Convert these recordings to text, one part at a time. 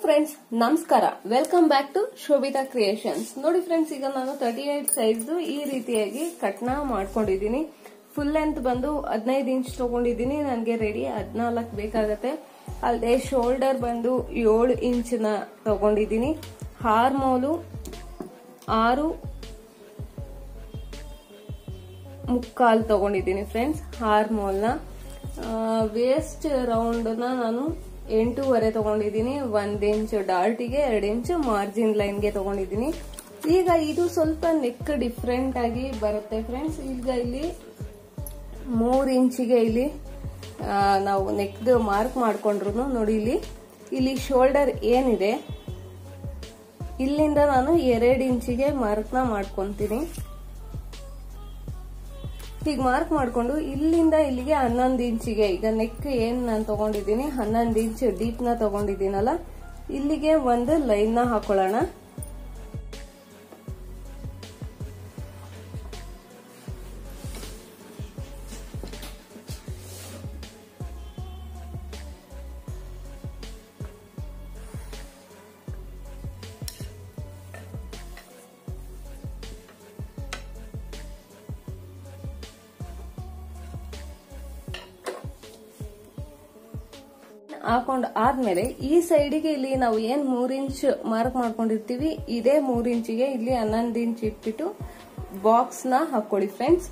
friends ನಮಸ್ಕಾರ welcome back to Shobhita creations ನೋಡಿ friends ಈಗ ನಾನು ತರ್ಟಿ ಏಟ್ ಸೈಜ್ ಈ ರೀತಿಯಾಗಿ ಕಟ್ನ ಮಾಡ್ಕೊಂಡಿದ್ದೀನಿ ಫುಲ್ ಲೆಂತ್ ಬಂದು ಹದಿನೈದು ಇಂಚ್ ತಗೊಂಡಿದ್ದೀನಿ ನನಗೆ ರೆಡಿ ಹದಿನಾಲ್ಕು ಬೇಕಾಗತ್ತೆ ಅಲ್ಲದೆ ಶೋಲ್ಡರ್ ಬಂದು ಏಳು ಇಂಚ್ನ ತಗೊಂಡಿದ್ದೀನಿ ಹಾರ್ಮೋಲು ಆರು ಮುಕ್ಕಾಲು ತಗೊಂಡಿದ್ದೀನಿ ಫ್ರೆಂಡ್ಸ್ ಹಾರ್ಮೋಲ್ನ ವೇಸ್ಟ್ ರೌಂಡ್ನ ನಾನು ಎಂಟೂವರೆ ತಗೊಂಡಿದ್ದೀನಿ ಒಂದ್ ಇಂಚ್ ಡಾರ್ಟಿಗೆ ಎರಡು ಇಂಚ್ ಮಾರ್ಜಿನ್ ಲೈನ್ಗೆ ತಗೊಂಡಿದ್ದೀನಿ ಈಗ ಇದು ಸ್ವಲ್ಪ ನೆಕ್ ಡಿಫ್ರೆಂಟ್ ಆಗಿ ಬರುತ್ತೆ ಫ್ರೆಂಡ್ಸ್ ಈಗ ಇಲ್ಲಿ ಮೂರ್ ಇಂಚಿಗೆ ಇಲ್ಲಿ ಆ, ನಾವು ನೆಕ್ದು ಮಾರ್ಕ್ ಮಾಡ್ಕೊಂಡ್ರು ನೋಡಿ ಇಲ್ಲಿ ಇಲ್ಲಿ ಶೋಲ್ಡರ್ ಏನಿದೆ ಇಲ್ಲಿಂದ ನಾನು ಎರಡು ಇಂಚಿಗೆ ಮಾರ್ಕ್ನ ಮಾಡ್ಕೊಂತೀನಿ ಹೀಗೆ ಮಾರ್ಕ್ ಮಾಡ್ಕೊಂಡು ಇಲ್ಲಿಂದ ಇಲ್ಲಿಗೆ ಹನ್ನೊಂದು ಇಂಚಿಗೆ ಈಗ ನೆಕ್ ಏನ್ ನಾನು ತಗೊಂಡಿದ್ದೀನಿ ಹನ್ನೊಂದು ಇಂಚ್ ಡೀಪ್ ನ ತಗೊಂಡಿದ್ದೀನಲ್ಲ ಇಲ್ಲಿಗೆ ಒಂದು ಲೈನ್ ನ ಹಾಕೊಳ್ಳೋಣ ಹಾಕೊಂಡ್ ಆದ್ಮೇಲೆ ಈ ಸೈಡಿಗೆ ಇಲ್ಲಿ ನಾವು ಏನ್ ಮೂರ್ ಇಂಚ್ ಮಾರ್ಕ್ ಮಾಡ್ಕೊಂಡಿರ್ತೀವಿ ಇದೇ ಮೂರ್ ಇಂಚಿಗೆ ಇಲ್ಲಿ ಹನ್ನೊಂದು ಇಂಚ್ ಇಟ್ಬಿಟ್ಟು ಬಾಕ್ಸ್ ನ ಹಾಕೊಳ್ಳಿ ಫ್ರೆಂಡ್ಸ್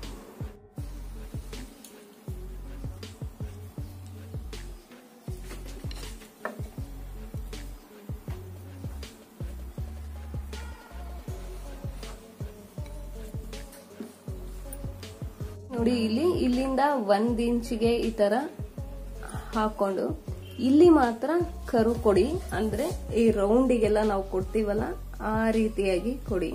ನೋಡಿ ಇಲ್ಲಿ ಇಲ್ಲಿಂದ ಒಂದ್ ಇಂಚಿಗೆ ಈ ತರ ಹಾಕೊಂಡು ಇಲ್ಲಿ ಮಾತ್ರ ಕರು ಕೊಡಿ ಅಂದ್ರೆ ಈ ರೌಂಡಿಗೆಲ್ಲ ನಾವು ಕೊಡ್ತೀವಲ್ಲ ಆ ರೀತಿಯಾಗಿ ಕೊಡಿ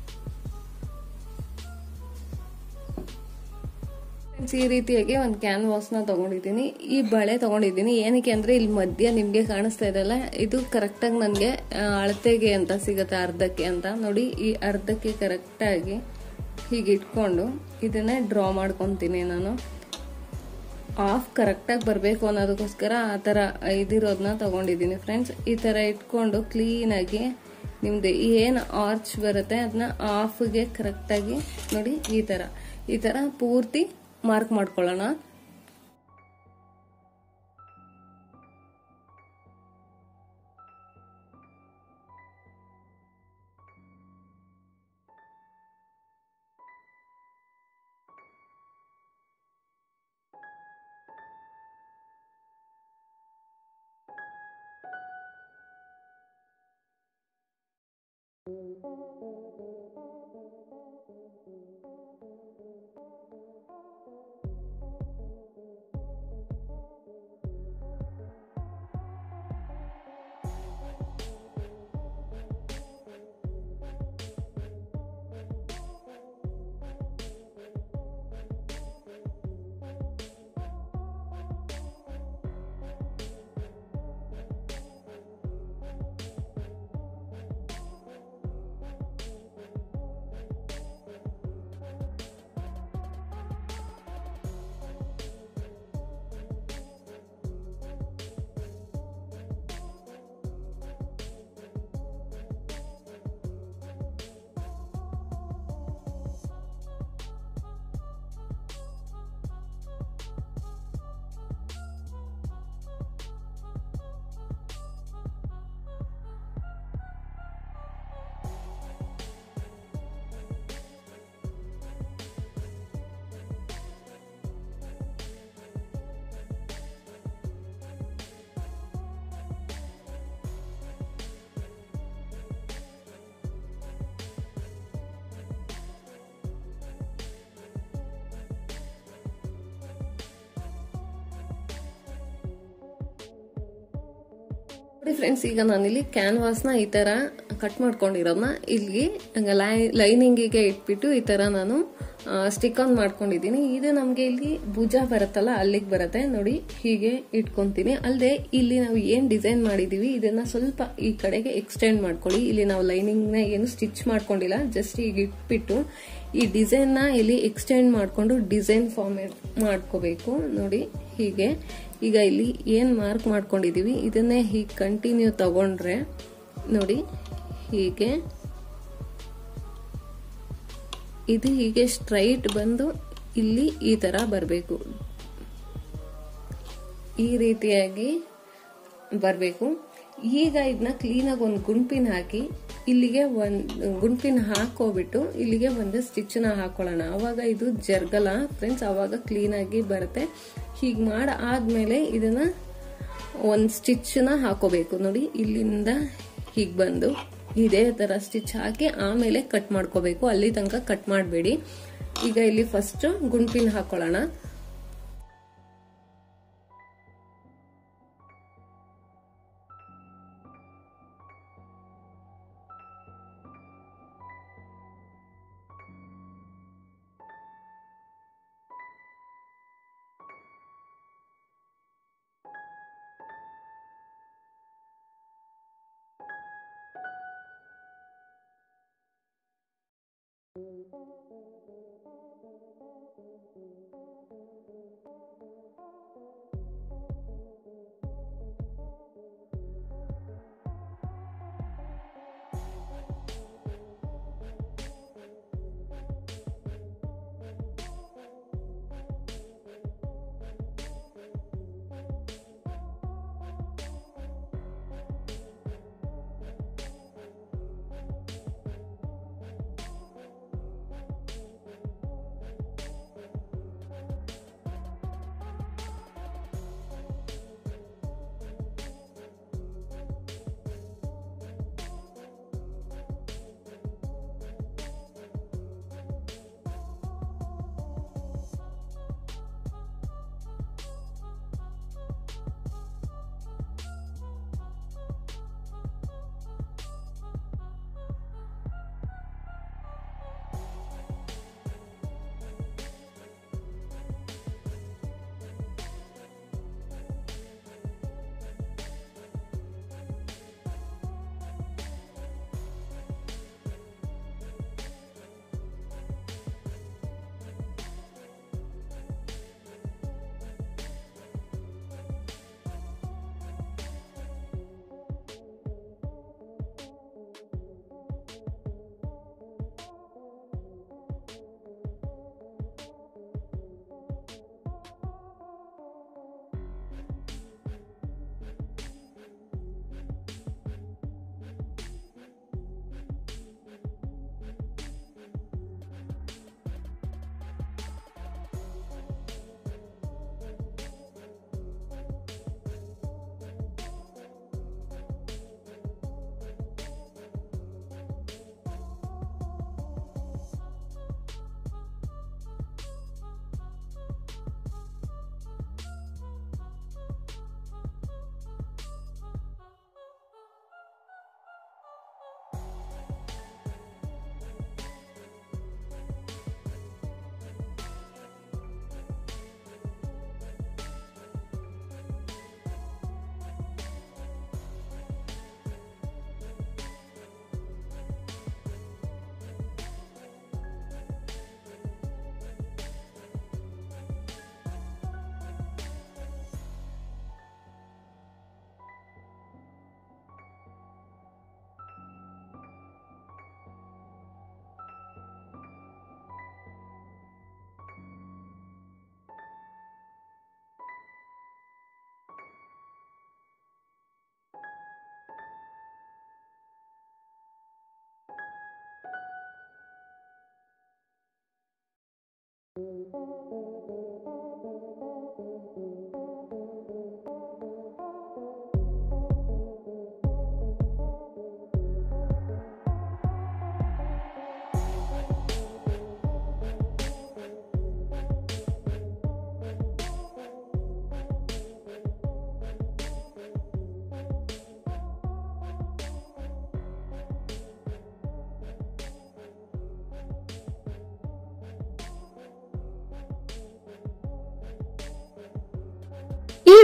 Friends, ಈ ರೀತಿಯಾಗಿ ಒಂದು ಕ್ಯಾನ್ವಾಸ್ ನ ತಗೊಂಡಿದ್ದೀನಿ ಈ ಬಳೆ ತಗೊಂಡಿದ್ದೀನಿ ಏನಕ್ಕೆ ಅಂದ್ರೆ ಇಲ್ಲಿ ಮಧ್ಯ ನಿಮ್ಗೆ ಕಾಣಿಸ್ತಾ ಇದೆಲ್ಲ ಇದು ಕರೆಕ್ಟ್ ಆಗಿ ನನಗೆ ಅಳತೆಗೆ ಅಂತ ಸಿಗುತ್ತೆ ಅರ್ಧಕ್ಕೆ ಅಂತ ನೋಡಿ ಈ ಅರ್ಧಕ್ಕೆ ಕರೆಕ್ಟ್ ಆಗಿ ಹೀಗೆ ಇಟ್ಕೊಂಡು ಇದನ್ನೇ ಡ್ರಾ ಮಾಡ್ಕೊಂತೀನಿ ನಾನು ಆಫ್ ಕರೆಕ್ಟಾಗಿ ಬರಬೇಕು ಅನ್ನೋದಕ್ಕೋಸ್ಕರ ಆ ಥರ ಇದಿರೋದನ್ನ ತಗೊಂಡಿದ್ದೀನಿ ಫ್ರೆಂಡ್ಸ್ ಈ ಥರ ಇಟ್ಕೊಂಡು ಕ್ಲೀನಾಗಿ ನಿಮ್ದು ಏನು ಆರ್ಚ್ ಬರುತ್ತೆ ಅದನ್ನ ಆಫ್ಗೆ ಕರೆಕ್ಟಾಗಿ ನೋಡಿ ಈ ಥರ ಈ ಥರ ಪೂರ್ತಿ ಮಾರ್ಕ್ ಮಾಡ್ಕೊಳ್ಳೋಣ ನೋಡಿ ಫ್ರೆಂಡ್ಸ್ ಈಗ ನಾನಿಲ್ಲಿ ಕ್ಯಾನ್ವಾಸ್ನ ಈ ತರ ಕಟ್ ಮಾಡ್ಕೊಂಡಿರೋದನ್ನ ಇಲ್ಲಿ ಲೈನಿಂಗಿಗೆ ಇಟ್ಬಿಟ್ಟು ಈ ತರ ನಾನು ಸ್ಟಿಕ್ ಆನ್ ಮಾಡ್ಕೊಂಡಿದ್ದೀನಿ ಇದು ನಮಗೆ ಇಲ್ಲಿ ಭುಜ ಬರುತ್ತಲ್ಲ ಅಲ್ಲಿಗೆ ಬರುತ್ತೆ ನೋಡಿ ಹೀಗೆ ಇಟ್ಕೊಂತೀನಿ ಅಲ್ಲದೆ ಇಲ್ಲಿ ನಾವು ಏನ್ ಡಿಸೈನ್ ಮಾಡಿದೀವಿ ಇದನ್ನ ಸ್ವಲ್ಪ ಈ ಕಡೆಗೆ ಎಕ್ಸ್ಟೆಂಡ್ ಮಾಡ್ಕೊಳ್ಳಿ ಇಲ್ಲಿ ನಾವು ಲೈನಿಂಗ್ ನ ಏನು ಸ್ಟಿಚ್ ಮಾಡ್ಕೊಂಡಿಲ್ಲ ಜಸ್ಟ್ ಈಗ ಇಟ್ಬಿಟ್ಟು ಈ ಡಿಸೈನ್ ನ ಇಲ್ಲಿ ಎಕ್ಸ್ಟೆಂಡ್ ಮಾಡ್ಕೊಂಡು ಡಿಸೈನ್ ಫಾರ್ಮೇಟ್ ಮಾಡ್ಕೋಬೇಕು ನೋಡಿ ಹೀಗೆ ಈಗ ಇಲ್ಲಿ ಏನ್ ಮಾರ್ಕ್ ಮಾಡ್ಕೊಂಡಿದೀವಿ ಇದನ್ನೇ ಹೀಗೆ ಕಂಟಿನ್ಯೂ ತಗೊಂಡ್ರೆ ನೋಡಿ ಹೀಗೆ ಇದು ಹೀಗೆ ಸ್ಟ್ರೈಟ್ ಬಂದು ಇಲ್ಲಿ ಈ ತರ ಬರಬೇಕು ಈ ರೀತಿಯಾಗಿ ಬರಬೇಕು ಈಗ ಇದನ್ನ ಕ್ಲೀನಾಗಿ ಒಂದು ಗುಂಪಿನ ಹಾಕಿ ಇಲ್ಲಿಗೆ ಒಂದು ಗುಂಪಿನ ಹಾಕೋಬಿಟ್ಟು ಇಲ್ಲಿಗೆ ಒಂದು ಸ್ಟಿಚ್ನ ಹಾಕೊಳ್ಳೋಣ ಅವಾಗ ಇದು ಜರ್ಗಲ್ಲ ಫ್ರೆಂಡ್ಸ್ ಅವಾಗ ಕ್ಲೀನಾಗಿ ಬರುತ್ತೆ ಹೀಗೆ ಮಾಡಿ ಆದ್ಮೇಲೆ ಇದನ್ನ ಒಂದು ಸ್ಟಿಚ್ನ ಹಾಕೋಬೇಕು ನೋಡಿ ಇಲ್ಲಿಂದ ಹೀಗೆ ಬಂದು ಇದೇ ತರ ಸ್ಟಿಚ್ ಹಾಕಿ ಆಮೇಲೆ ಕಟ್ ಮಾಡ್ಕೋಬೇಕು ಅಲ್ಲಿ ತನಕ ಕಟ್ ಮಾಡಬೇಡಿ ಈಗ ಇಲ್ಲಿ ಫಸ್ಟ್ ಗುಂಪಿನ ಹಾಕೊಳ್ಳೋಣ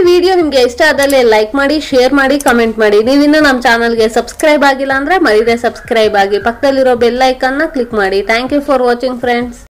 ವಿಡಿಯೋ ನಿಮ್ಗೆ ಇಷ್ಟ ಆದಲ್ಲಿ ಲೈಕ್ ಮಾಡಿ ಶೇರ್ ಮಾಡಿ ಕಮೆಂಟ್ ಮಾಡಿ ನೀವಿನ್ನೂ ನಮ್ಮ ಚಾನಲ್ಗೆ ಸಬ್ಸ್ಕ್ರೈಬ್ ಆಗಿಲ್ಲ ಅಂದ್ರೆ ಮರೀದೆ ಸಬ್ಸ್ಕ್ರೈಬ್ ಆಗಿ ಪಕ್ಕದಲ್ಲಿರೋ ಬೆಲ್ ಐಕನ್ನ ಕ್ಲಿಕ್ ಮಾಡಿ thank you for watching friends